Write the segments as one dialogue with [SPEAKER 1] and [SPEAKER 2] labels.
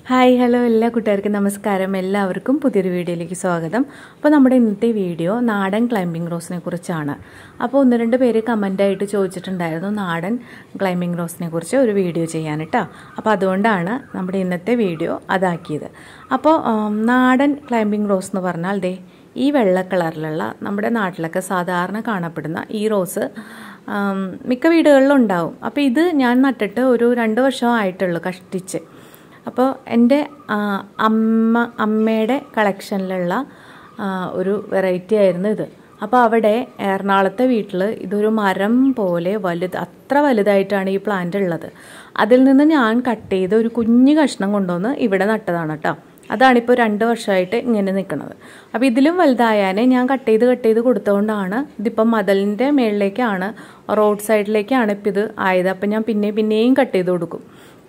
[SPEAKER 1] hi hello എല്ലാ കൂട്ടുകാർക്കും നമസ്കാരം എല്ലാവർക്കും പുതിയൊരു വീഡിയോയിലേക്ക് സ്വാഗതം അപ്പോൾ നമ്മുടെ ഇന്നത്തെ വീഡിയോ നാടൻ ക്ലൈംബിംഗ് റോസിനെ കുറിച്ചാണ് അപ്പോൾ ഒന്ന് രണ്ട് പേര് കമൻ്റായിട്ട് ചോദിച്ചിട്ടുണ്ടായിരുന്നു നാടൻ ക്ലൈംബിംഗ് റോസിനെ കുറിച്ച് ഒരു വീഡിയോ ചെയ്യാൻ കേട്ടോ അപ്പോൾ അതുകൊണ്ടാണ് നമ്മുടെ ഇന്നത്തെ വീഡിയോ അതാക്കിയത് അപ്പോൾ ഉം, നാടൻ ക്ലൈംബിംഗ് റോസ് എന്ന് പറഞ്ഞാൽ ദേ ഈ വെള്ള കളറിലുള്ള നമ്മുടെ നാട്ടിലൊക്കെ സാധാരണ കാണപ്പെടുന്ന ഈ റോസ് ഉം, മിക്ക വീടുകളിലും ഉണ്ടാവും അപ്പോൾ ഇത് ഞാൻ നട്ടിട്ട് ഒരു രണ്ട് വർഷം ആയിട്ടുള്ളൂ കഷ്ടിച്ച് അപ്പോൾ എൻ്റെ ആ, അമ്മ അമ്മയുടെ കളക്ഷനിലുള്ള ആ, ഒരു വെറൈറ്റി ആയിരുന്നു ഇത് അപ്പോൾ അവിടെ എറണാകുളത്തെ വീട്ടിൽ ഇതൊരു മരം പോലെ വലുത് അത്ര വലുതായിട്ടാണ് ഈ പ്ലാന്റ് ഉള്ളത് അതിൽ നിന്ന് ഞാൻ കട്ട് ചെയ്ത് ഒരു കുഞ്ഞു കഷ്ണം കൊണ്ടുവന്ന് ഇവിടെ നട്ടതാണ് കേട്ടോ അതാണിപ്പോൾ രണ്ട് വർഷമായിട്ട് ഇങ്ങനെ നിൽക്കുന്നത് അപ്പോൾ ഇതിലും വലുതായാലേ ഞാൻ കട്ട് ചെയ്ത് കട്ട് ചെയ്ത് കൊടുത്തുകൊണ്ടാണ് ഇതിപ്പം മതലിൻ്റെ മേളിലേക്കാണ് റോഡ് സൈഡിലേക്കാണ് ഇപ്പം ഇത് ആയത് അപ്പം ഞാൻ പിന്നെ പിന്നെയും കട്ട് ചെയ്ത് കൊടുക്കും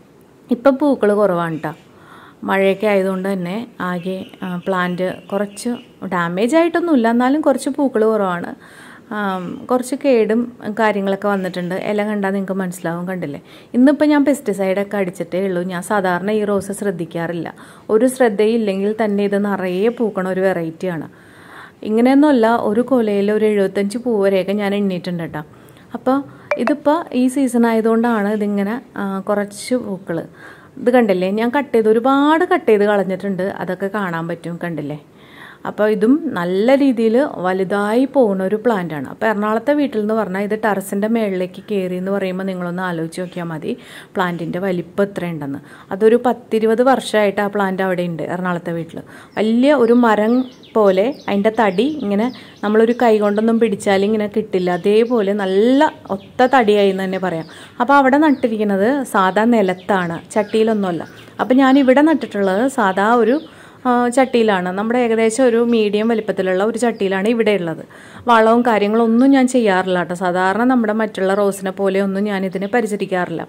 [SPEAKER 1] ഇപ്പം പൂക്കൾ കുറവാണ് കേട്ടോ മഴയൊക്കെ ആയതുകൊണ്ട് തന്നെ ആകെ പ്ലാന്റ് കുറച്ച് ഡാമേജ് ആയിട്ടൊന്നുമില്ല എന്നാലും കുറച്ച് പൂക്കൾ കുറവാണ് ആം, കുറച്ച് കേടും കാര്യങ്ങളൊക്കെ വന്നിട്ടുണ്ട് ഇല കണ്ടാൽ നിങ്ങൾക്ക് മനസ്സിലാവും കണ്ടില്ലേ ഇന്നിപ്പോൾ ഞാൻ പെസ്റ്റിസൈഡൊക്കെ അടിച്ചിട്ടേ ഉള്ളൂ ഞാൻ സാധാരണ ഈ റോസ് ശ്രദ്ധിക്കാറില്ല ഒരു ശ്രദ്ധയില്ലെങ്കിൽ തന്നെ ഇത് നിറയെ പൂക്കണ ഒരു വെറൈറ്റിയാണ് ഇങ്ങനെയൊന്നുമല്ല ഒരു കൊലയിൽ ഒരു എഴുപത്തഞ്ച് പൂ വരെയൊക്കെ ഞാൻ എണ്ണിയിട്ടുണ്ട് കേട്ടോ അപ്പോൾ ഇതിപ്പോൾ ഈ സീസൺ ആയതുകൊണ്ടാണ് ഇതിങ്ങനെ ആ, കുറച്ച് പൂക്കൾ ഇത് കണ്ടില്ലേ ഞാൻ കട്ട് ചെയ്ത് ഒരുപാട് കട്ട് ചെയ്ത് കളഞ്ഞിട്ടുണ്ട് അതൊക്കെ കാണാൻ പറ്റും കണ്ടില്ലേ അപ്പോൾ ഇതും നല്ല രീതിയിൽ വലുതായി പോകുന്ന ഒരു പ്ലാന്റ് ആണ് അപ്പോൾ എറണാകുളത്തെ വീട്ടിൽ എന്ന് പറഞ്ഞാൽ ഇത് ടെറസിൻ്റെ മേളിലേക്ക് കയറി എന്ന് പറയുമ്പോൾ നിങ്ങളൊന്ന് ആലോചിച്ച് നോക്കിയാൽ മതി പ്ലാന്റിൻ്റെ വലിപ്പം എത്രയുണ്ടെന്ന് അതൊരു പത്തിരുപത് വർഷമായിട്ട് ആ പ്ലാന്റ് അവിടെ ഉണ്ട് എറണാകുളത്തെ വീട്ടിൽ വലിയ ഒരു മരം പോലെ അതിൻ്റെ തടി ഇങ്ങനെ നമ്മളൊരു കൈ കൊണ്ടൊന്നും പിടിച്ചാൽ ഇങ്ങനെ കിട്ടില്ല അതേപോലെ നല്ല ഒത്ത തടിയായി എന്ന് തന്നെ പറയാം അപ്പോൾ അവിടെ നട്ടിരിക്കുന്നത് സാധാ നിലത്താണ് ചട്ടിയിലൊന്നുമല്ല അപ്പോൾ ഞാൻ ഇവിടെ നട്ടിട്ടുള്ളത് സാധാ ഒരു ആ, ചട്ടിയിലാണ് നമ്മുടെ ഏകദേശം ഒരു മീഡിയം വലിപ്പത്തിലുള്ള ഒരു ചട്ടിയിലാണ് ഇവിടെ ഉള്ളത് വളവും കാര്യങ്ങളും ഒന്നും ഞാൻ ചെയ്യാറില്ല കേട്ടോ സാധാരണ നമ്മുടെ മറ്റുള്ള റോസിനെ പോലെ ഒന്നും ഞാൻ ഇതിനെ പരിചരിക്കാറില്ല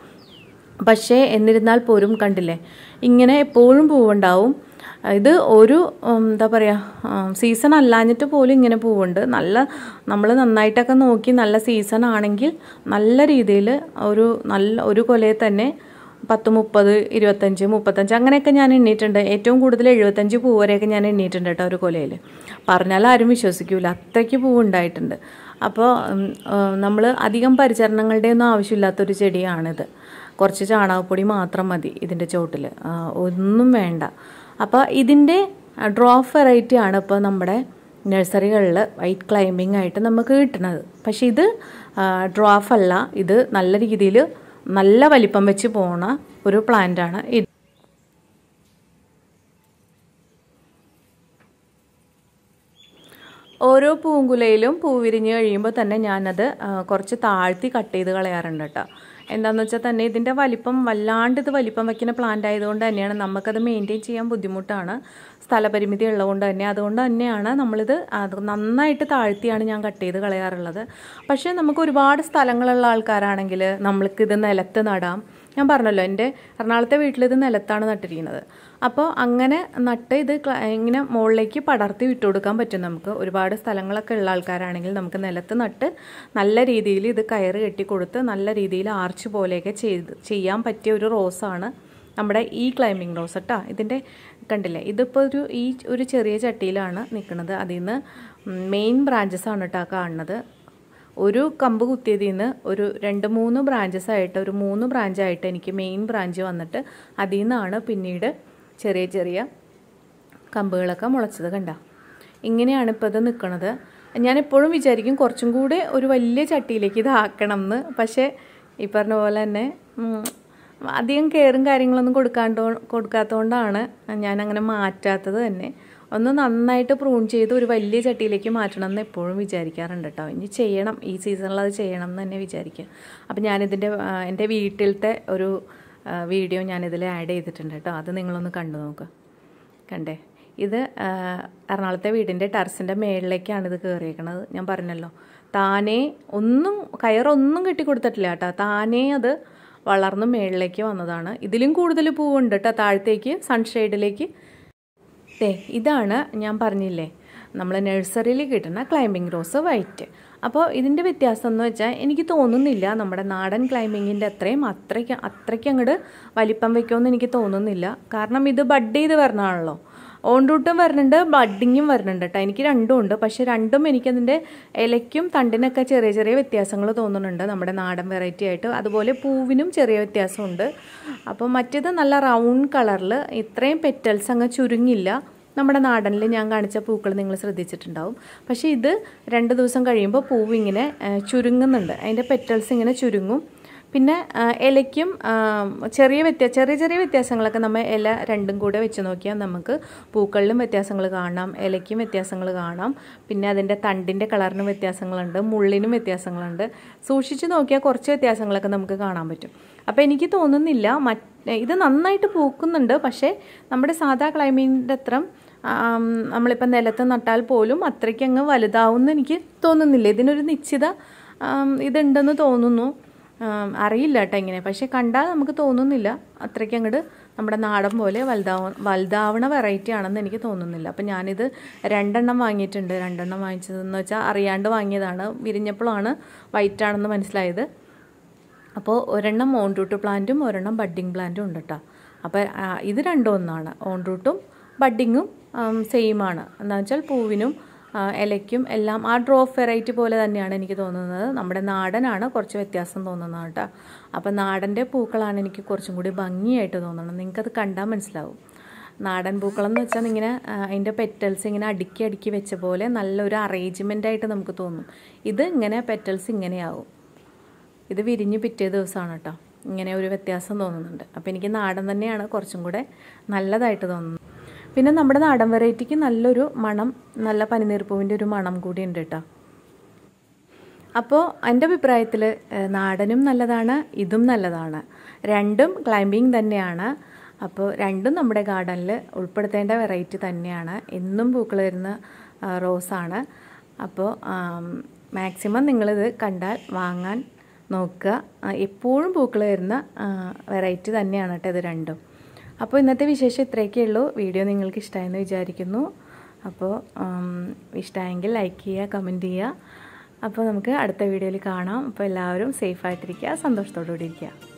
[SPEAKER 1] പക്ഷേ എന്നിരുന്നാൽ പോലും കണ്ടില്ലേ ഇങ്ങനെ എപ്പോഴും പൂവുണ്ടാവും ഇത് ഒരു ഉം, എന്താ പറയുക സീസൺ അല്ലാഞ്ഞിട്ട് പോലും ഇങ്ങനെ പൂവുണ്ട് നല്ല നമ്മൾ നന്നായിട്ടൊക്കെ നോക്കി നല്ല സീസൺ ആണെങ്കിൽ നല്ല രീതിയിൽ ഒരു നല്ല ഒരു കൊലയെ തന്നെ പത്ത് മുപ്പത് ഇരുപത്തഞ്ച് മുപ്പത്തഞ്ച് അങ്ങനെയൊക്കെ ഞാൻ എണ്ണിയിട്ടുണ്ട് ഏറ്റവും കൂടുതൽ എഴുപത്തഞ്ച് പൂ വരെയൊക്കെ ഞാൻ എണ്ണിയിട്ടുണ്ട് കേട്ടോ ഒരു കൊലയിൽ പറഞ്ഞാൽ ആരും വിശ്വസിക്കൂല അത്രയ്ക്ക് പൂവ് ഉണ്ടായിട്ടുണ്ട് അപ്പോൾ നമ്മൾ അധികം പരിചരണങ്ങളുടെ ഒന്നും ആവശ്യമില്ലാത്തൊരു ചെടിയാണിത് കുറച്ച് ചാണകപ്പൊടി മാത്രം മതി ഇതിൻ്റെ ചോട്ടിൽ ഒന്നും വേണ്ട അപ്പോൾ ഇതിൻ്റെ ഡ്രോഫ് വെറൈറ്റി ആണ് ഇപ്പോൾ നമ്മുടെ നഴ്സറികളിൽ വൈറ്റ് ക്ലൈമ്പിംഗ് ആയിട്ട് നമുക്ക് കിട്ടുന്നത് പക്ഷേ ഇത് ഡ്രോഫ് അല്ല ഇത് നല്ല രീതിയിൽ നല്ല വലിപ്പം വെച്ച് പോണ ഒരു പ്ലാന്റാണ് ഇത് ഓരോ പൂങ്കുലയിലും പൂ വിരിഞ്ഞ് കഴിയുമ്പോൾ തന്നെ ഞാനത് ആ, കുറച്ച് താഴ്ത്തി കട്ട് ചെയ്ത് കളയാറുണ്ട് കേട്ടോ എന്താണെന്ന് വെച്ചാൽ തന്നെ ഇതിൻ്റെ വലിപ്പം വല്ലാണ്ട് ഇത് വലിപ്പം വയ്ക്കുന്ന പ്ലാന്റ് ആയതുകൊണ്ട് തന്നെയാണ് നമുക്കത് മെയിൻറ്റെയിൻ ചെയ്യാൻ ബുദ്ധിമുട്ടാണ് സ്ഥലപരിമിതി ഉള്ളതുകൊണ്ട് തന്നെ അതുകൊണ്ട് തന്നെയാണ് നമ്മളിത് അത് നന്നായിട്ട് താഴ്ത്തിയാണ് ഞാൻ കട്ട് ചെയ്ത് കളയാറുള്ളത് പക്ഷേ നമുക്ക് ഒരുപാട് സ്ഥലങ്ങളുള്ള ആൾക്കാരാണെങ്കിൽ നമ്മൾക്കിത് നിലത്ത് നടാം ഞാൻ പറഞ്ഞല്ലോ എൻ്റെ എറണാകുളത്തെ വീട്ടിൽ ഇത് നിലത്താണ് നട്ടിരിക്കുന്നത് അപ്പോൾ അങ്ങനെ നട്ട് ഇത് ക്ല- ഇങ്ങനെ മുകളിലേക്ക് പടർത്തി വിട്ടു കൊടുക്കാൻ പറ്റും നമുക്ക് ഒരുപാട് സ്ഥലങ്ങളൊക്കെ ഉള്ള ആൾക്കാരാണെങ്കിൽ നമുക്ക് നിലത്ത് നട്ട് നല്ല രീതിയിൽ ഇത് കയറ് കെട്ടി കൊടുത്ത് നല്ല രീതിയിൽ ആർച്ച് പോലെയൊക്കെ ചെയ്ത് ചെയ്യാൻ പറ്റിയ ഒരു റോസാണ് നമ്മുടെ ഈ ക്ലൈമ്പിംഗ് റോസ് കേട്ടോ ഇതിൻ്റെ കണ്ടില്ലേ ഇതിപ്പോൾ ഒരു ഈ ഒരു ചെറിയ ചട്ടിയിലാണ് നിൽക്കുന്നത് അതിൽ നിന്ന് മെയിൻ ബ്രാഞ്ചസ് ആണ് കേട്ടോ കാണുന്നത് ഒരു കമ്പ് കുത്തിയതിൽ നിന്ന് ഒരു രണ്ട് മൂന്ന് ബ്രാഞ്ചസ് ആയിട്ട് ഒരു മൂന്ന് ബ്രാഞ്ചായിട്ട് എനിക്ക് മെയിൻ ബ്രാഞ്ച് വന്നിട്ട് അതിൽ നിന്നാണ് പിന്നീട് ചെറിയ ചെറിയ കമ്പുകളൊക്കെ മുളച്ചത് കണ്ട ഇങ്ങനെയാണ് ഇപ്പോൾ ഇത് നിൽക്കുന്നത് ഞാൻ എപ്പോഴും വിചാരിക്കും കുറച്ചും കൂടെ ഒരു വലിയ ചട്ടിയിലേക്ക് ഇത് ആക്കണം എന്ന് പക്ഷേ ഈ പറഞ്ഞ പോലെ തന്നെ ഉം, അധികം കെയറും കാര്യങ്ങളൊന്നും കൊടുക്കാണ്ടോ കൊടുക്കാത്തതുകൊണ്ടാണ് ഞാൻ അങ്ങനെ മാറ്റാത്തത് തന്നെ ഒന്ന് നന്നായിട്ട് പ്രൂൺ ചെയ്ത് ഒരു വലിയ ചട്ടിയിലേക്ക് മാറ്റണം എന്ന് എപ്പോഴും വിചാരിക്കാറുണ്ട് കേട്ടോ ഇനി ചെയ്യണം ഈ സീസണിൽ അത് ചെയ്യണം എന്ന് തന്നെ വിചാരിക്കുക അപ്പം ഞാനിതിൻ്റെ ആ, എൻ്റെ വീട്ടിലത്തെ ഒരു ആ, വീഡിയോ ഞാനിതിൽ ആഡ് ചെയ്തിട്ടുണ്ട് കേട്ടോ അത് നിങ്ങളൊന്ന് കണ്ടു നോക്കുക കണ്ടേ ഇത് ആ, എറണാകുളത്തെ വീടിൻ്റെ ടെറസിൻ്റെ മേളിലേക്കാണ് ഇത് കയറിയേക്കണത് ഞാൻ പറഞ്ഞല്ലോ താനേ ഒന്നും കയറൊന്നും കെട്ടി കൊടുത്തിട്ടില്ല കേട്ടോ താനേ അത് വളർന്ന് മേളിലേക്ക് വന്നതാണ് ഇതിലും കൂടുതൽ പൂവുണ്ട് കേട്ടോ താഴത്തേക്ക് സൺഷെയ്ഡിലേക്ക് ദേ ഇതാണ് ഞാൻ പറഞ്ഞില്ലേ നമ്മൾ നഴ്സറിയിൽ കിട്ടുന്ന ക്ലൈമ്പിംഗ് റോസ് വൈറ്റ് അപ്പോൾ ഇതിൻ്റെ വ്യത്യാസം എന്ന് വെച്ചാൽ എനിക്ക് തോന്നുന്നില്ല നമ്മുടെ നാടൻ ക്ലൈമ്പിങ്ങിൻ്റെ അത്രയും അത്രയ്ക്ക് അത്രയ്ക്ക് അങ്ങോട്ട് വലിപ്പം വയ്ക്കുമെന്ന് എനിക്ക് തോന്നുന്നില്ല കാരണം ഇത് ബഡ് ചെയ്ത് വരണതാണല്ലോ ഓൺ റൂട്ടും വരുന്നുണ്ട് ബഡിങ്ങും വരുന്നുണ്ട് കേട്ടോ എനിക്ക് രണ്ടും ഉണ്ട് പക്ഷേ രണ്ടും എനിക്കതിൻ്റെ ഇലയ്ക്കും തണ്ടിനൊക്കെ ചെറിയ ചെറിയ വ്യത്യാസങ്ങൾ തോന്നുന്നുണ്ട് നമ്മുടെ നാടൻ വെറൈറ്റി ആയിട്ട് അതുപോലെ പൂവിനും ചെറിയ വ്യത്യാസമുണ്ട് അപ്പോൾ മറ്റേത് നല്ല റൗണ്ട് കളറിൽ ഇത്രയും പെറ്റൽസ് അങ്ങ് ചുരുങ്ങില്ല നമ്മുടെ നാടനിൽ ഞാൻ കാണിച്ച പൂക്കൾ നിങ്ങൾ ശ്രദ്ധിച്ചിട്ടുണ്ടാവും പക്ഷേ ഇത് രണ്ട് ദിവസം കഴിയുമ്പോൾ പൂവ് ഇങ്ങനെ ചുരുങ്ങുന്നുണ്ട് അതിൻ്റെ പെറ്റൽസ് ഇങ്ങനെ ചുരുങ്ങും പിന്നെ ഇലയ്ക്കും ചെറിയ വ്യത്യാ ചെറിയ ചെറിയ വ്യത്യാസങ്ങളൊക്കെ നമ്മൾ ഇല രണ്ടും കൂടെ വെച്ച് നോക്കിയാൽ നമുക്ക് പൂക്കളിലും വ്യത്യാസങ്ങൾ കാണാം ഇലയ്ക്കും വ്യത്യാസങ്ങൾ കാണാം പിന്നെ അതിൻ്റെ തണ്ടിൻ്റെ കളറിനും വ്യത്യാസങ്ങളുണ്ട് മുള്ളിനും വ്യത്യാസങ്ങളുണ്ട് സൂക്ഷിച്ച് നോക്കിയാൽ കുറച്ച് വ്യത്യാസങ്ങളൊക്കെ നമുക്ക് കാണാൻ പറ്റും അപ്പോൾ എനിക്ക് തോന്നുന്നില്ല മറ്റ് ഇത് നന്നായിട്ട് പൂക്കുന്നുണ്ട് പക്ഷേ നമ്മുടെ സാധാ ക്ലൈമീൻ്റെ അത്ര നമ്മളിപ്പോൾ നിലത്ത് നട്ടാൽ പോലും അത്രയ്ക്ക് അങ്ങ് വലുതാവുമെന്ന് എനിക്ക് തോന്നുന്നില്ല ഇതിനൊരു നിശ്ചിത ഇതുണ്ടെന്ന് തോന്നുന്നു അറിയില്ല കേട്ടോ ഇങ്ങനെ പക്ഷേ കണ്ടാൽ നമുക്ക് തോന്നുന്നില്ല അത്രയ്ക്ക് അങ്ങോട്ട് നമ്മുടെ നാടൻ പോലെ വലുതാവ വലുതാവണ വെറൈറ്റി ആണെന്ന് എനിക്ക് തോന്നുന്നില്ല അപ്പം ഞാനിത് രണ്ടെണ്ണം വാങ്ങിയിട്ടുണ്ട് രണ്ടെണ്ണം വാങ്ങിച്ചതെന്ന് വെച്ചാൽ അറിയാണ്ട് വാങ്ങിയതാണ് വിരിഞ്ഞപ്പോഴാണ് വൈറ്റ് ആണെന്ന് മനസ്സിലായത് അപ്പോൾ ഒരെണ്ണം ഓൺ റൂട്ട് പ്ലാന്റും ഒരെണ്ണം ബഡ്ഡിങ് പ്ലാന്റും ഉണ്ട് കേട്ടോ അപ്പോൾ ഇത് രണ്ടും ഒന്നാണ് ഓൺ റൂട്ടും ബഡ്ഡിങ്ങും സെയിം ആണ് എന്താ വെച്ചാൽ പൂവിനും ഇലയ്ക്കും എല്ലാം ആ ഡ്രോപ്പ് വെറൈറ്റി പോലെ തന്നെയാണ് എനിക്ക് തോന്നുന്നത് നമ്മുടെ നാടനാണ് കുറച്ച് വ്യത്യാസം തോന്നുന്നത് കേട്ടോ അപ്പോൾ നാടൻ്റെ പൂക്കളാണ് എനിക്ക് കുറച്ചും കൂടി ഭംഗിയായിട്ട് തോന്നുന്നത് നിങ്ങൾക്കത് കണ്ടാൽ മനസ്സിലാവും നാടൻ പൂക്കളെന്ന് വെച്ചാൽ ഇങ്ങനെ അതിൻ്റെ പെറ്റൽസ് ഇങ്ങനെ അടുക്കി അടുക്കി വെച്ച പോലെ നല്ലൊരു അറേഞ്ച്മെൻ്റ് ആയിട്ട് നമുക്ക് തോന്നും ഇത് ഇങ്ങനെ പെറ്റൽസ് ഇങ്ങനെയാവും ഇത് വിരിഞ്ഞ് പിറ്റേ ദിവസമാണ് കേട്ടോ ഇങ്ങനെ ഒരു വ്യത്യാസം തോന്നുന്നുണ്ട് അപ്പോൾ എനിക്ക് നാടൻ തന്നെയാണ് കുറച്ചും കൂടെ നല്ലതായിട്ട് തോന്നുന്നത് പിന്നെ നമ്മുടെ നാടൻ വെറൈറ്റിക്ക് നല്ലൊരു മണം നല്ല പനിനീർപ്പൂവിൻ്റെ ഒരു മണം കൂടി ഉണ്ട് കേട്ടോ അപ്പോൾ എൻ്റെ അഭിപ്രായത്തിൽ നാടനും നല്ലതാണ് ഇതും നല്ലതാണ് രണ്ടും ക്ലൈമ്പിങ് തന്നെയാണ് അപ്പോൾ രണ്ടും നമ്മുടെ ഗാർഡനിൽ ഉൾപ്പെടുത്തേണ്ട വെറൈറ്റി തന്നെയാണ് എന്നും പൂക്കൾ വരുന്ന റോസാണ് അപ്പോൾ മാക്സിമം നിങ്ങളിത് കണ്ടാൽ വാങ്ങാൻ നോക്കുക എപ്പോഴും പൂക്കൾ വരുന്ന വെറൈറ്റി തന്നെയാണ് കേട്ടോ ഇത് രണ്ടും അപ്പോൾ ഇന്നത്തെ വിശേഷം ഇത്രയൊക്കെ ഉള്ളൂ വീഡിയോ നിങ്ങൾക്ക് ഇഷ്ടമായെന്ന് വിചാരിക്കുന്നു അപ്പോൾ ഇഷ്ടമായെങ്കിൽ ലൈക്ക് ചെയ്യുക കമൻറ്റ് ചെയ്യുക അപ്പോൾ നമുക്ക് അടുത്ത വീഡിയോയിൽ കാണാം അപ്പോൾ എല്ലാവരും സേഫായിട്ടിരിക്കുക സന്തോഷത്തോടു കൂടി ഇരിക്കുക